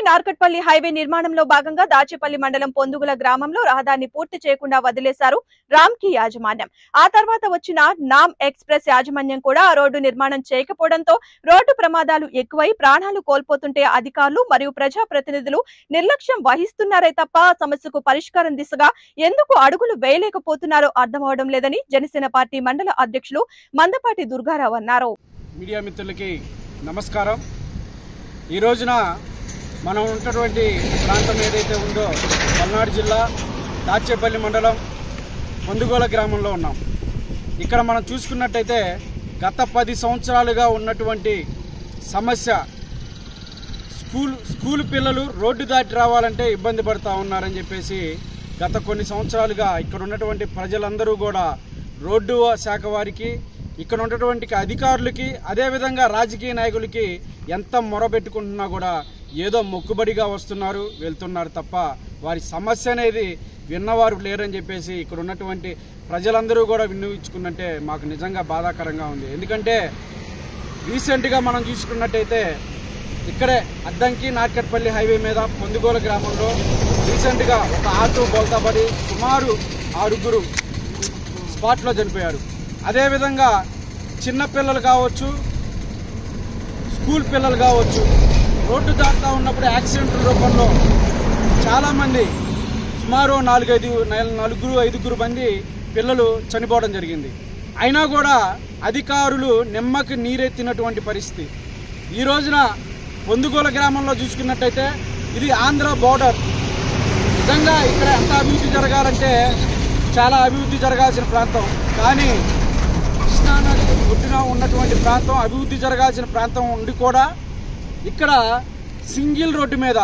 Narketpally highway నిర్మాణంలో భాగంగా దాచేపల్లి మండలం పొందుగుల గ్రామంలో రహదారిని పూర్తి చేయకుండా వదిలేశారు రామ్కి యాజమాన్యం ఆ తర్వాత వచ్చిన నామ్ ఎక్స్ప్రెస్ యాజమాన్యం కూడా ఆ రోడ్డు నిర్మాణం చేయకపోవడంతో రోడ్డు ప్రమాదాలు ఎక్కువై ప్రాణాలు కోల్పోతుంటే అధికారులు మరియు ప్రజాప్రతినిధులు నిర్లక్ష్యం వహిస్తున్నారే తప్ప ఆ సమస్యకు పరిష్కారం దిశగా ఎందుకు అడుగులు వేయలేకపోతున్నారో అర్థమవడం లేదని జనసేన పార్టీ మండల అధ్యక్షులు మందపాటి దుర్గారావు అన్నారు మీడియా మిత్రులకి నమస్కారం ఈ రోజున మనం ఉన్నటువంటి ప్రాంతం ఏదైతే ఉందో పల్నాడు జిల్లా దాచేపల్లి మండలం పొందుగోల గ్రామంలో ఉన్నాం ఇక్కడ మనం చూసుకున్నట్టయితే గత పది సంవత్సరాలుగా ఉన్నటువంటి సమస్య స్కూల్ స్కూల్ పిల్లలు రోడ్డు దాటి రావాలంటే ఇబ్బంది పడుతూ ఉన్నారని చెప్పేసి గత కొన్ని సంవత్సరాలుగా ఇక్కడ ఉన్నటువంటి ప్రజలందరూ కూడా రోడ్డు శాఖ వారికి ఇక్కడ ఉన్నటువంటి అధికారులకి అదేవిధంగా రాజకీయ నాయకులకి ఎంత మొరబెట్టుకుంటున్నా కూడా ఏదో మొక్కుబడిగా వస్తున్నారు వెళ్తున్నారు తప్ప వారి సమస్య అనేది విన్నవారు లేరని చెప్పేసి ఇక్కడ ఉన్నటువంటి ప్రజలందరూ కూడా విన్నవించుకున్నట్టే మాకు నిజంగా బాధాకరంగా ఉంది ఎందుకంటే రీసెంట్గా మనం చూసుకున్నట్టయితే ఇక్కడే అద్దంకి నార్కట్పల్లి హైవే మీద పొందుగోల గ్రామంలో రీసెంట్గా ఒక ఆటో బోల్తాపడి సుమారు ఆరుగురు స్పాట్లో చనిపోయారు అదేవిధంగా చిన్న పిల్లలు కావచ్చు స్కూల్ పిల్లలు కావచ్చు రోడ్డు దాటుతా ఉన్నప్పుడు యాక్సిడెంట్ రూపంలో చాలామంది సుమారు నాలుగైదు నల్- నలుగురు ఐదుగురు మంది పిల్లలు చనిపోవడం జరిగింది అయినా కూడా అధికారులు నిమ్మకి నీరెత్తినటువంటి పరిస్థితి ఈ రోజున పొందుగోల గ్రామంలో చూసుకున్నట్టయితే ఇది ఆంధ్ర బోర్డర్ నిజంగా ఇక్కడ ఎంత అభివృద్ధి జరగాలంటే చాలా అభివృద్ధి జరగాల్సిన ప్రాంతం కానీ కృష్ణానది ఒడ్డున ఉన్నటువంటి ప్రాంతం అభివృద్ధి జరగాల్సిన ప్రాంతం ఉండి కూడా ఇక్కడ సింగిల్ రోడ్డు మీద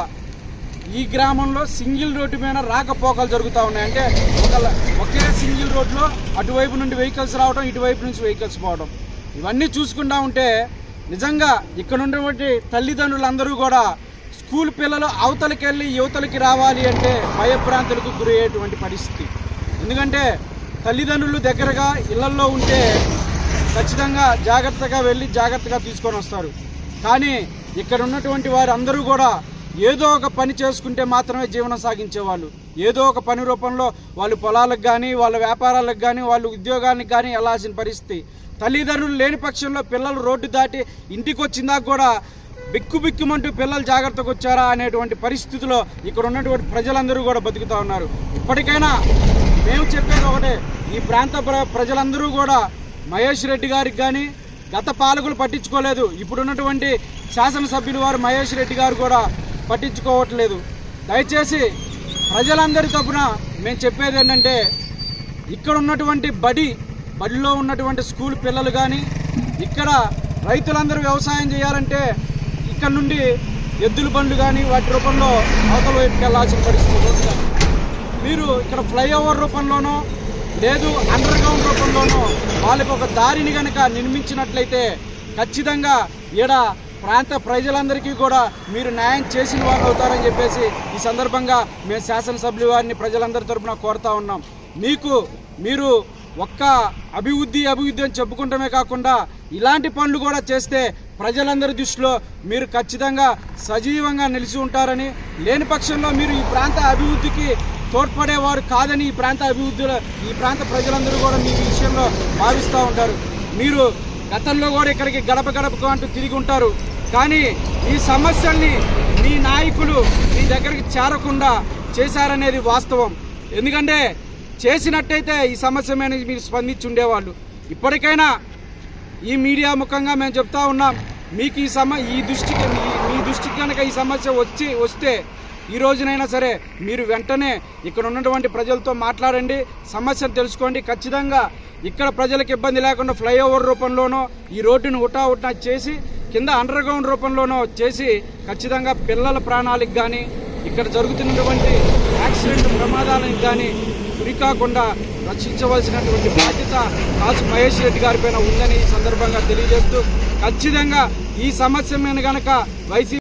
ఈ గ్రామంలో సింగిల్ రోడ్డు మీద రాకపోకలు జరుగుతూ ఉన్నాయి అంటే ఒక ఒకే సింగిల్ రోడ్లో అటువైపు నుండి వెహికల్స్ రావడం ఇటువైపు నుంచి వెహికల్స్ పోవడం ఇవన్నీ చూసుకుంటా ఉంటే నిజంగా ఇక్కడ ఉన్నటువంటి తల్లిదండ్రులందరూ కూడా స్కూల్ పిల్లలు అవతలకి వెళ్ళి యువతలకి రావాలి అంటే భయభ్రాంతులకు గురి అయ్యేటువంటి పరిస్థితి ఎందుకంటే తల్లిదండ్రులు దగ్గరగా ఇళ్లల్లో ఉంటే ఖచ్చితంగా జాగ్రత్తగా వెళ్ళి జాగ్రత్తగా తీసుకొని వస్తారు కానీ ఇక్కడ ఉన్నటువంటి వారు అందరూ కూడా ఏదో ఒక పని చేసుకుంటే మాత్రమే జీవనం సాగించేవాళ్ళు ఏదో ఒక పని రూపంలో వాళ్ళు పొలాలకు కానీ వాళ్ళ వ్యాపారాలకు కానీ వాళ్ళు ఉద్యోగానికి కానీ వెళ్ళాల్సిన పరిస్థితి తల్లిదండ్రులు లేని పక్షంలో పిల్లలు రోడ్డు దాటి ఇంటికి వచ్చిందాక కూడా బిక్కు బిక్కుమంటూ పిల్లలు జాగ్రత్తగా వచ్చారా అనేటువంటి పరిస్థితిలో ఇక్కడ ఉన్నటువంటి ప్రజలందరూ కూడా బతుకుతా ఉన్నారు ఇప్పటికైనా మేము చెప్పేది ఒకటే ఈ ప్రాంత ప్ర- ప్రజలందరూ కూడా మహేష్ రెడ్డి గారికి కానీ గత పాలకులు పట్టించుకోలేదు ఇప్పుడున్నటువంటి శాసనసభ్యులు వారు మహేష్ రెడ్డి గారు కూడా పట్టించుకోవట్లేదు దయచేసి ప్రజలందరి తరపున మేము చెప్పేది ఏంటంటే ఇక్కడ ఉన్నటువంటి బడి బడిలో ఉన్నటువంటి స్కూల్ పిల్లలు కానీ ఇక్కడ రైతులందరూ వ్యవసాయం చేయాలంటే ఇక్కడ నుండి ఎద్దుల బండ్లు కానీ వాటి రూపంలో అవతల వైపుకి వెళ్ళాల్సిన పరిస్థితి ఉంది. మీరు ఇక్కడ ఫ్లైఓవర్ రూపంలోనో లేదు అండర్ గ్రౌండ్ రూపంలోనో వాళ్ళకి ఒక దారిని కనుక నిర్మించినట్లయితే ఖచ్చితంగా ఈడ ప్రాంత ప్రజలందరికీ కూడా మీరు న్యాయం చేసిన వారు అవుతారని చెప్పేసి ఈ సందర్భంగా మేము శాసనసభ్యుల వారిని ప్రజలందరి తరపున కోరుతా ఉన్నాం మీకు మీరు ఒక్క అభివృద్ధి అభివృద్ధి అని చెప్పుకుంటమే కాకుండా ఇలాంటి పనులు కూడా చేస్తే ప్రజలందరి దృష్టిలో మీరు ఖచ్చితంగా సజీవంగా నిలిచి ఉంటారని లేని పక్షంలో మీరు ఈ ప్రాంత అభివృద్ధికి తోడ్పడేవారు కాదని ఈ ప్రాంత అభివృద్ధిలో ఈ ప్రాంత ప్రజలందరూ కూడా మీ విషయంలో భావిస్తూ ఉంటారు మీరు గతంలో కూడా ఇక్కడికి గడప గడపకు అంటూ తిరిగి ఉంటారు కానీ ఈ సమస్యల్ని మీ నాయకులు మీ దగ్గరికి చేరకుండా చేశారనేది వాస్తవం ఎందుకంటే చేసినట్టయితే ఈ సమస్య మీద మీరు స్పందించి ఉండేవాళ్ళు ఇప్పటికైనా ఈ మీడియా ముఖంగా మేము చెప్తా ఉన్నాం మీకు ఈ సమ ఈ దృష్టికి మీ- మీ దృష్టికి కనుక ఈ సమస్య వచ్చి వస్తే ఈ రోజునైనా సరే మీరు వెంటనే ఇక్కడ ఉన్నటువంటి ప్రజలతో మాట్లాడండి సమస్యను తెలుసుకోండి ఖచ్చితంగా ఇక్కడ ప్రజలకు ఇబ్బంది లేకుండా ఫ్లైఓవర్ రూపంలోనో ఈ రోడ్డును ఉటా ఉటా చేసి కింద అండర్ గ్రౌండ్ రూపంలోనో చేసి ఖచ్చితంగా పిల్లల ప్రాణాలకు కానీ ఇక్కడ జరుగుతున్నటువంటి యాక్సిడెంట్ ప్రమాదాలకు కానీ గురి కాకుండా రక్షించవలసినటువంటి బాధ్యత కాసు మహేష్ రెడ్డి గారి పైన ఉందని ఈ సందర్భంగా తెలియజేస్తూ ఖచ్చితంగా ఈ సమస్య మీద గనక వైసీపీ